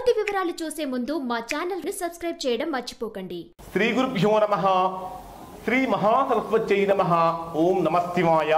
పూర్తి వివరాలు చూసే ముందు మా ఛానల్ ని సబ్స్క్రైబ్ చేయడం మర్చిపోకండి శ్రీ గురుభ్యో నమ శ్రీ మహాసరస్వత్యై నమ ఓం నమస్తివాయ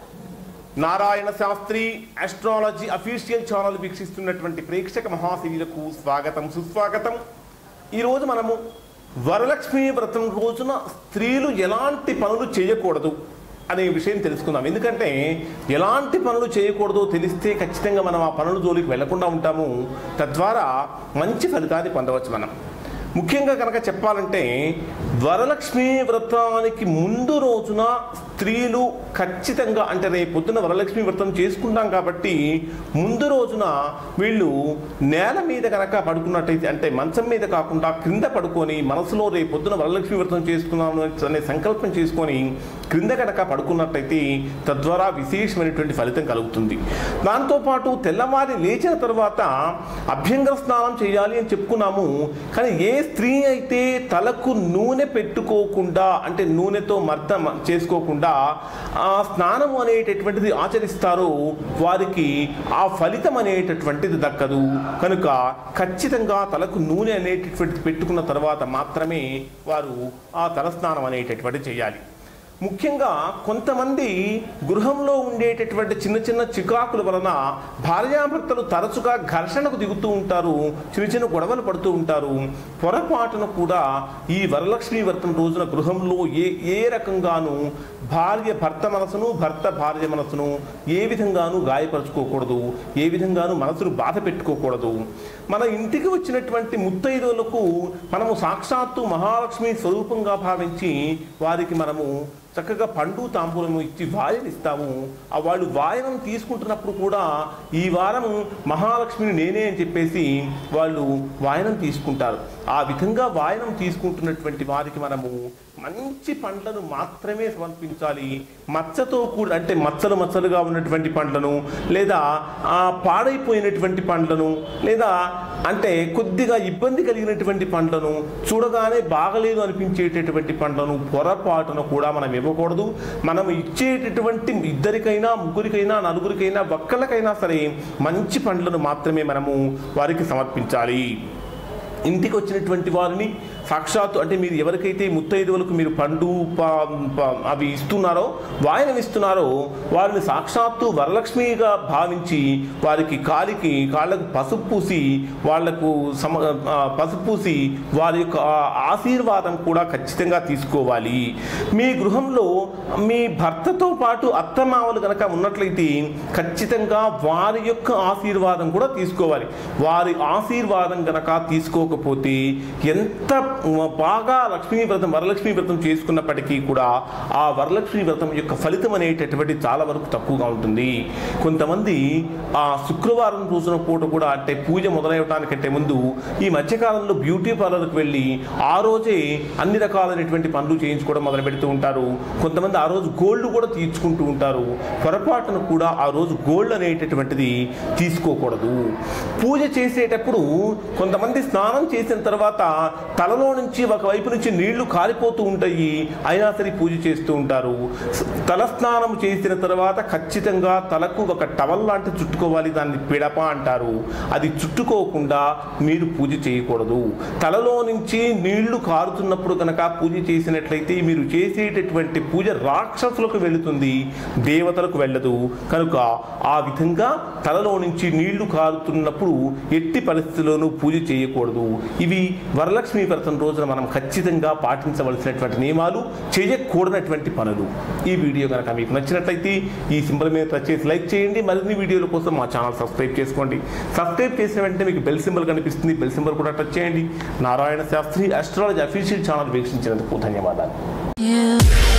Narayana Sastri astrology official channel వీక్షిస్తున్నటువంటి ప్రేక్షక మహాశీలకు స్వాగతం సుస్వాగతం ఈరోజు మనము వరలక్ష్మి వ్రతం రోజున స్త్రీలు ఎలాంటి పనులు చేయకూడదు అనే విషయం తెలుసుకుందాం ఎందుకంటే ఎలాంటి పనులు చేయకూడదో తెలిస్తే ఖచ్చితంగా మనం ఆ పనుల జోలికి వెళ్లకుండా ఉంటాము తద్వారా మంచి ఫలితాన్ని పొందవచ్చు మనం ముఖ్యంగా కనుక చెప్పాలంటే వరలక్ష్మి వ్రతానికి ముందు రోజున స్త్రీలు ఖచ్చితంగా అంటే రేపు పొద్దున వరలక్ష్మి వ్రతం చేసుకుంటాం కాబట్టి ముందు రోజున వీళ్ళు నేల మీద కనుక పడుకున్నట్టయితే అంటే మంచం మీద కాకుండా క్రింద పడుకొని మనసులో రేపు పొద్దున వరలక్ష్మి వ్రతం చేసుకున్నాము అనే సంకల్పం చేసుకొని క్రింద కనుక పడుకున్నట్టయితే తద్వారా విశేషమైనటువంటి ఫలితం కలుగుతుంది దాంతోపాటు తెల్లవారి లేచిన తర్వాత అభ్యంగర స్నానం చేయాలి అని చెప్పుకున్నాము కానీ ఏ స్త్రీ అయితే తలకు నూనె పెట్టుకోకుండా అంటే నూనెతో మర్ద చేసుకోకుండా ఆ స్నానం అనేటటువంటిది ఆచరిస్తారో వారికి ఆ ఫలితం అనేటటువంటిది దక్కదు కనుక ఖచ్చితంగా తలకు నూనె అనేటటువంటిది పెట్టుకున్న తర్వాత మాత్రమే వారు ఆ తలస్నానం అనేటటువంటిది చేయాలి ముఖ్యంగా కొంతమంది గృహంలో ఉండేటటువంటి చిన్న చిన్న చికాకుల వలన భార్యాభర్తలు తరచుగా ఘర్షణకు దిగుతూ ఉంటారు చిన్న చిన్న గొడవలు పడుతూ ఉంటారు పొరపాటున కూడా ఈ వరలక్ష్మి వ్రతం రోజున గృహంలో ఏ ఏ రకంగానూ భార్య భర్త మనసును భర్త భార్య మనసును ఏ విధంగానూ గాయపరుచుకోకూడదు ఏ విధంగానూ మనసును బాధ పెట్టుకోకూడదు మన ఇంటికి వచ్చినటువంటి ముత్తైదువులకు మనము సాక్షాత్తు మహాలక్ష్మి స్వరూపంగా భావించి వారికి మనము చక్కగా పండు తాంబూలము ఇచ్చి వాయన ఇస్తాము ఆ వాళ్ళు వాయనం తీసుకుంటున్నప్పుడు కూడా ఈ వారం మహాలక్ష్మిని నేనే అని చెప్పేసి వాళ్ళు వాయనం తీసుకుంటారు ఆ విధంగా వాయనం తీసుకుంటున్నటువంటి వారికి మనము మంచి పండ్లను మాత్రమే సమర్పించాలి మచ్చతో కూడా అంటే మచ్చలు మచ్చలుగా ఉన్నటువంటి పండ్లను లేదా ఆ పాడైపోయినటువంటి పండ్లను లేదా అంటే కొద్దిగా ఇబ్బంది కలిగినటువంటి పండ్లను చూడగానే బాగలేదు అనిపించేటటువంటి పండ్లను పొరపాటున కూడా మనం ఇవ్వకూడదు మనం ఇచ్చేటటువంటి ఇద్దరికైనా ముగ్గురికైనా నలుగురికైనా ఒక్కళ్ళకైనా సరే మంచి పండ్లను మాత్రమే మనము వారికి సమర్పించాలి ఇంటికి వచ్చినటువంటి వారిని సాక్షాత్తు అంటే మీరు ఎవరికైతే ముత్తైదువులకు మీరు పండు ప- ప- అవి ఇస్తున్నారో వాయనం ఇస్తున్నారో వారిని సాక్షాత్తు వరలక్ష్మిగా భావించి వారికి కాలికి కాళ్ళకు పసుపు పూసి వాళ్లకు సమ ఆ, పసుపు పూసి వారి యొక్క ఆ ఆశీర్వాదం కూడా ఖచ్చితంగా తీసుకోవాలి మీ గృహంలో మీ భర్తతో పాటు అత్తమామలు కనుక ఉన్నట్లయితే ఖచ్చితంగా వారి యొక్క ఆశీర్వాదం కూడా తీసుకోవాలి వారి ఆశీర్వాదం కనుక తీసుకోకపోతే ఎంత బాగా లక్ష్మీ వ్రతం వరలక్ష్మీ వ్రతం చేసుకున్నప్పటికీ కూడా ఆ వరలక్ష్మీ వ్రతం యొక్క ఫలితం అనేటటువంటి చాలా వరకు తక్కువగా ఉంటుంది కొంతమంది ఆ శుక్రవారం రోజున పూట కూడా అంటే పూజ మొదలవటానికంటే ముందు ఈ మధ్యకాలంలో బ్యూటీ పార్లర్కి వెళ్ళి ఆ రోజే అన్ని రకాలైనటువంటి పనులు చేయించుకోవడం మొదలు పెడుతూ ఉంటారు కొంతమంది ఆ రోజు గోల్డ్ కూడా తీర్చుకుంటూ ఉంటారు పొరపాటున కూడా ఆ రోజు గోల్డ్ అనేటటువంటిది తీసుకోకూడదు పూజ చేసేటప్పుడు కొంతమంది స్నానం చేసిన తర్వాత తలలో నుంచి ఒకవైపు నుంచి నీళ్లు కారిపోతూ ఉంటాయి అయినా సరే పూజ చేస్తూ ఉంటారు స- తల స్నానం చేసిన తర్వాత ఖచ్చితంగా తలకు ఒక టవల్ లాంటి చుట్టుకోవాలి దాన్ని పిడప అంటారు అది చుట్టుకోకుండా మీరు పూజ చేయకూడదు తలలో నుంచి నీళ్లు కారుతున్నప్పుడు కనుక పూజ చేసినట్లయితే మీరు చేసేటటువంటి పూజ రాక్షసులకు వెళుతుంది దేవతలకు వెళ్ళదు కనుక ఆ విధంగా తలలో నుంచి నీళ్లు కారుతున్నప్పుడు ఎట్టి పరిస్థితుల్లోనూ పూజ చేయకూడదు ఇవి వరలక్ష్మి వ్రతం రోజున మనం ఖచ్చితంగా పాటించవలసినటువంటి నియమాలు చేయకూడనటువంటి పనులు ఈ వీడియో కనుక మీకు నచ్చినట్లయితే ఈ సింబల్ మీద టచ్ చేసి లైక్ చేయండి మరిన్ని వీడియోల కోసం మా ఛానల్ సబ్స్క్రైబ్ చేసుకోండి సబ్స్క్రైబ్ చేసిన వెంటనే మీకు బెల్ సింబల్ కనిపిస్తుంది బెల్ సింబల్ కూడా టచ్ చేయండి Narayana Sastri astrology official channel వీక్షించినందుకు ధన్యవాదాలు You